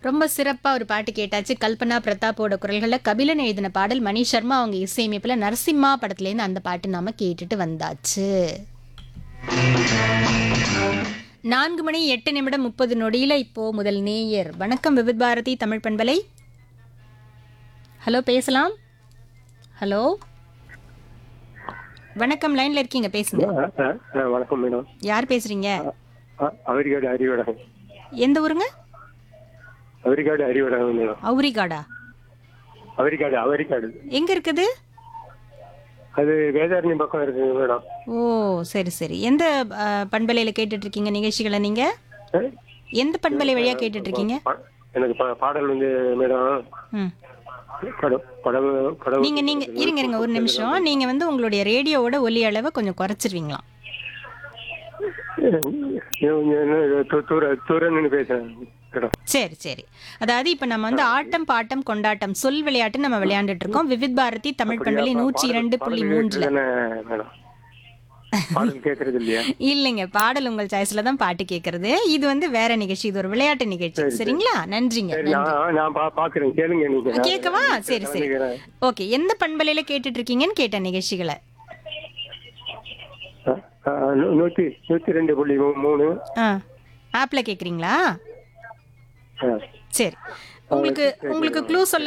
ரொம்ப சிறப்பா ஒரு பாட்டு கேட்டாச்சு கல்பனா பிரதாப்போட குரல்களில் கபிலன் எழுதின பாடல் மணி சர்மா அவங்க இசையமைப்பில் நரசிம்மா படத்துலேருந்து அந்த பாட்டு நாம கேட்டுட்டு வந்தாச்சு நான்கு மணி எட்டு நிமிடம் முப்பது நொடியில இப்போ முதல் நேயர் வணக்கம் விவித் பாரதி தமிழ் பண்பலை ஹலோ பேசலாம் ஹலோ வணக்கம் லைன்ல இருக்கீங்க பேசுங்க ஆ, ஆ, ஆ, வணக்கம் மேடம் யார் பேசுறீங்க ஆ, அவரிக்காடு அறிவடகம் எந்த ஊருங்க அவரிக்காடு அறிவடகம் மேடம் அவுரிகாடா அவரிக்காடு அவரிக்காடு எங்க இருக்குது அது வேதாரணி பக்கம் இருக்குங்க மேடம் ஓ சரி சரி எந்த அஹ், பண்பலையில கேட்டுட்டு இருக்கீங்க நிகழ்ச்சிகளை நீங்க ஆ? எந்த பண்பலை வழியா கேட்டுட்டு இருக்கீங்க பா- எனக்கு பா- பாடல் வந்து மேடம் ம் கடவு கடவு கடவு நீங்க நீங்க இருங்க இருங்க ஒரு நிமிஷம் நீங்க வந்து உங்களுடைய ரேடியோவோட ஒலி அளவை கொஞ்சம் குறைச்சிருவீங்களாம் தூர தூரன்னு பேசுறேன் மேடம் சரி சரி அதாவது இப்ப நம்ம வந்து ஆட்டம் பாட்டம் கொண்டாட்டம் சொல் விளையாட்டு நம்ம விளையாண்டுட்டு இருக்கோம் விவித் பாரதி தமிழ் பண்பலை நூற்றி இரண்டு புள்ளி மூன்றுல தானே மேடம் பாடல் கேட்கறது இல்லையா இல்லைங்க பாடல் உங்கள் சாய்ஸ்ல தான் பாட்டு கேட்கறது இது வந்து வேற நிகழ்ச்சி இது ஒரு விளையாட்டு நிகழ்ச்சி சரிங்களா நன்றிங்க சரி நான் நான் பா- பாக்குறேன் கேளுங்க நீங்க நான் கேட்கவா சரி சரி கலந்துக்கிறேன். ஓகே எந்த பண்பலையில கேட்டுட்டு இருக்கீங்கன்னு கேட்ட நிகழ்ச்சிகளை ஆ, ஆ, நூ- நூத்தி நூத்தி ரெண்டு புள்ளி மூ- மூணு ஆ ஆப்ல கேக்குறீங்களா ஆ. சரி உங்களுக்கு உங்களுக்கு க்ளூ சொல்ல